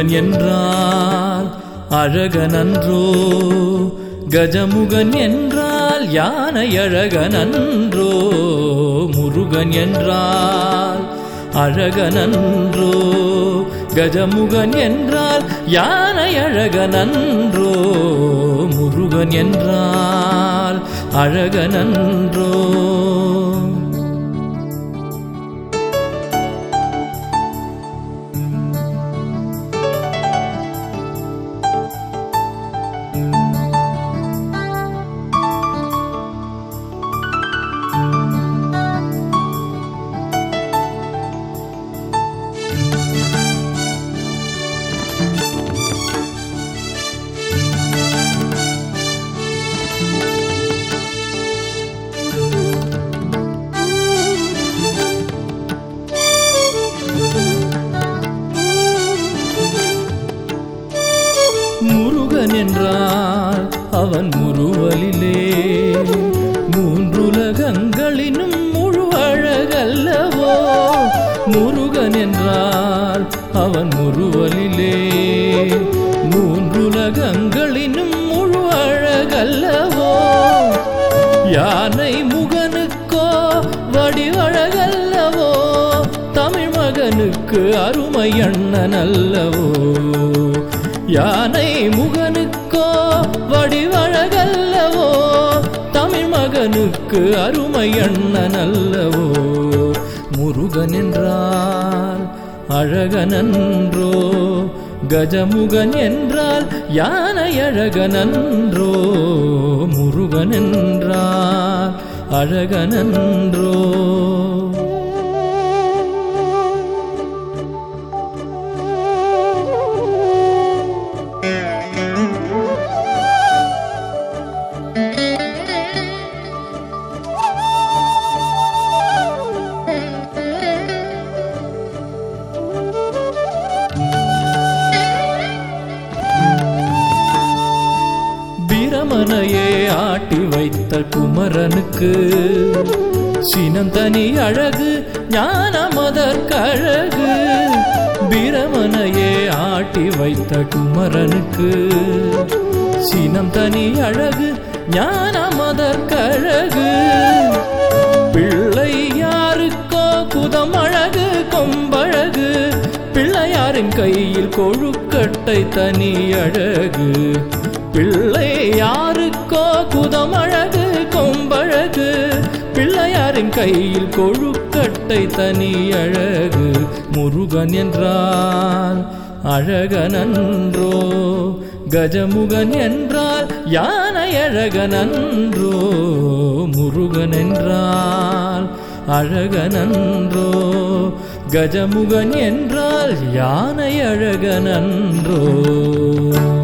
முருகன் என்றால் அழகனன்றோ கஜமுகன் என்றால் யானை அழகனன்றோ முருகன் என்றால் அழகனன்றோ கஜமுகன் என்றால் யானை அழகனன்றோ முருகன் என்றால் அழகனன்றோ முருகன் என்றால் அவன் முருவலிலே மூன்றுலகங்களினும் முழு அழகல்லவோ முருகன் என்றால் அவன் முருவலிலே மூன்றுலகங்களினும் முழு அழகல்லவோ யானை முகனுக்கோ வடிவழகல்லவோ தமிழ் மகனுக்கு அருமை அண்ணன் அல்லவோ யானை முகனுக்கோ வடிவழகல்லவோ தமிழ் மகனுக்கு அருமை அண்ணன் அல்லவோ முருகன் என்றால் அழகனன்றோ கஜமுகன் என்றால் யானை அழகனன்றோ முருகன் என்றால் அழகனன்றோ பிரமனையே ஆட்டி வைத்த குமரனுக்கு சினந்தனி அழகு ஞானமதற்கழகு பிரமனையே ஆட்டி வைத்த குமரனுக்கு சினம் தனி அழகு ஞானமதற்கழகு பிள்ளை யாருக்கோ குதம் அழகு கொம்பழகு பிள்ளையாரின் கையில் கொழுக்கட்டை தனி அழகு பிள்ளை யாருக்கோ குதமழகு கொம்பழகு பிள்ளையாரின் கையில் கொழுக்கட்டை தனி அழகு முருகன் என்றால் அழகனன்றோ கஜமுகன் என்றால் யானை அழகனன்றோ முருகன் என்றால் அழகனன்றோ கஜமுகன் என்றால் யானை அழகனன்றோ